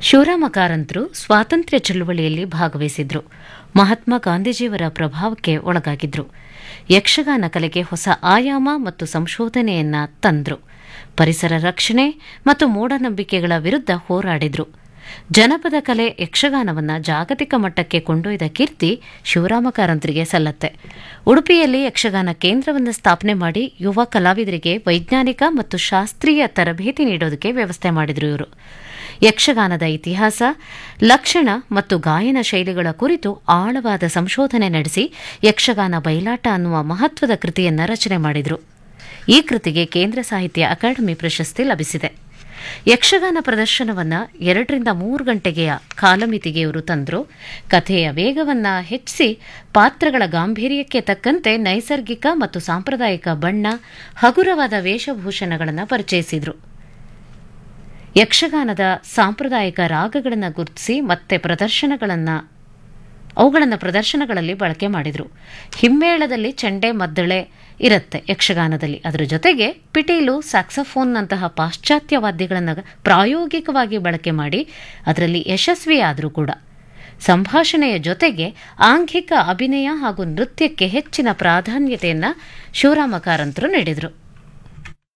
ಶಿವರಾಮ ಕಾರಂತರು ಸ್ವಾತಂತ್ರ್ಯ ಚಳುವಳಿಯಲ್ಲಿ ಭಾಗವಹಿಸಿದ್ರು ಮಹಾತ್ಮ ಗಾಂಧೀಜಿಯವರ ಪ್ರಭಾವಕ್ಕೆ ಒಳಗಾಗಿದ್ರು ಯಕ್ಷಗಾನ ಕಲೆಗೆ ಹೊಸ ಆಯಾಮ ಮತ್ತು ಸಂಶೋಧನೆಯನ್ನ ತಂದ್ರು ಪರಿಸರ ರಕ್ಷಣೆ ಮತ್ತು ಮೂಢನಂಬಿಕೆಗಳ ವಿರುದ್ಧ ಹೋರಾಡಿದ್ರು ಜನಪದ ಕಲೆ ಯಕ್ಷಗಾನವನ್ನ ಜಾಗತಿಕ ಮಟ್ಟಕ್ಕೆ ಕೊಂಡೊಯ್ದ ಕೀರ್ತಿ ಶಿವರಾಮ ಕಾರಂತರಿಗೆ ಸಲ್ಲತ್ತೆ ಉಡುಪಿಯಲ್ಲಿ ಯಕ್ಷಗಾನ ಕೇಂದ್ರವನ್ನು ಸ್ಥಾಪನೆ ಮಾಡಿ ಯುವ ಕಲಾವಿದರಿಗೆ ವೈಜ್ಞಾನಿಕ ಮತ್ತು ಶಾಸ್ತ್ರೀಯ ತರಬೇತಿ ನೀಡೋದಕ್ಕೆ ವ್ಯವಸ್ಥೆ ಮಾಡಿದ್ರು ಇವರು ಯಕ್ಷಗಾನದ ಇತಿಹಾಸ ಲಕ್ಷಣ ಮತ್ತು ಗಾಯನ ಶೈಲಿಗಳ ಕುರಿತು ಆಳವಾದ ಸಂಶೋಧನೆ ನಡೆಸಿ ಯಕ್ಷಗಾನ ಬಯಲಾಟ ಅನ್ನುವ ಮಹತ್ವದ ಕೃತಿಯನ್ನ ರಚನೆ ಮಾಡಿದ್ರು ಈ ಕೃತಿಗೆ ಕೇಂದ್ರ ಸಾಹಿತ್ಯ ಅಕಾಡೆಮಿ ಪ್ರಶಸ್ತಿ ಲಭಿಸಿದೆ ಯಕ್ಷಗಾನ ಪ್ರದರ್ಶನವನ್ನ ಎರಡರಿಂದ ಮೂರು ಗಂಟೆಗೆಯ ಕಾಲಮಿತಿಗೆ ಇವರು ತಂದ್ರು ಕಥೆಯ ವೇಗವನ್ನ ಹೆಚ್ಚಿಸಿ ಪಾತ್ರಗಳ ಗಾಂಭೀರ್ಯಕ್ಕೆ ತಕ್ಕಂತೆ ನೈಸರ್ಗಿಕ ಮತ್ತು ಸಾಂಪ್ರದಾಯಿಕ ಬಣ್ಣ ಹಗುರವಾದ ವೇಷಭೂಷಣಗಳನ್ನು ಪರಿಚಯಿಸಿದ್ರು ಯಕ್ಷಗಾನದ ಸಾಂಪ್ರದಾಯಿಕ ರಾಗಗಳನ್ನು ಗುರುತಿಸಿ ಮತ್ತೆ ಪ್ರದರ್ಶನಗಳನ್ನು ಅವುಗಳನ್ನು ಪ್ರದರ್ಶನಗಳಲ್ಲಿ ಬಳಕೆ ಮಾಡಿದರು ಹಿಮ್ಮೇಳದಲ್ಲಿ ಚಂಡೆ ಮದ್ದಳೆ ಇರುತ್ತೆ ಯಕ್ಷಗಾನದಲ್ಲಿ ಅದರ ಜೊತೆಗೆ ಪಿಟೀಲು ಸ್ಯಾಕ್ಸಫೋನ್ನಂತಹ ಪಾಶ್ಚಾತ್ಯ ವಾದ್ಯಗಳನ್ನು ಪ್ರಾಯೋಗಿಕವಾಗಿ ಬಳಕೆ ಮಾಡಿ ಅದರಲ್ಲಿ ಯಶಸ್ವಿಯಾದರೂ ಕೂಡ ಸಂಭಾಷಣೆಯ ಜೊತೆಗೆ ಆಂಗಿಕ ಅಭಿನಯ ಹಾಗೂ ನೃತ್ಯಕ್ಕೆ ಹೆಚ್ಚಿನ ಪ್ರಾಧಾನ್ಯತೆಯನ್ನು ಶಿವರಾಮ ಕಾರಂತರು ನೀಡಿದರು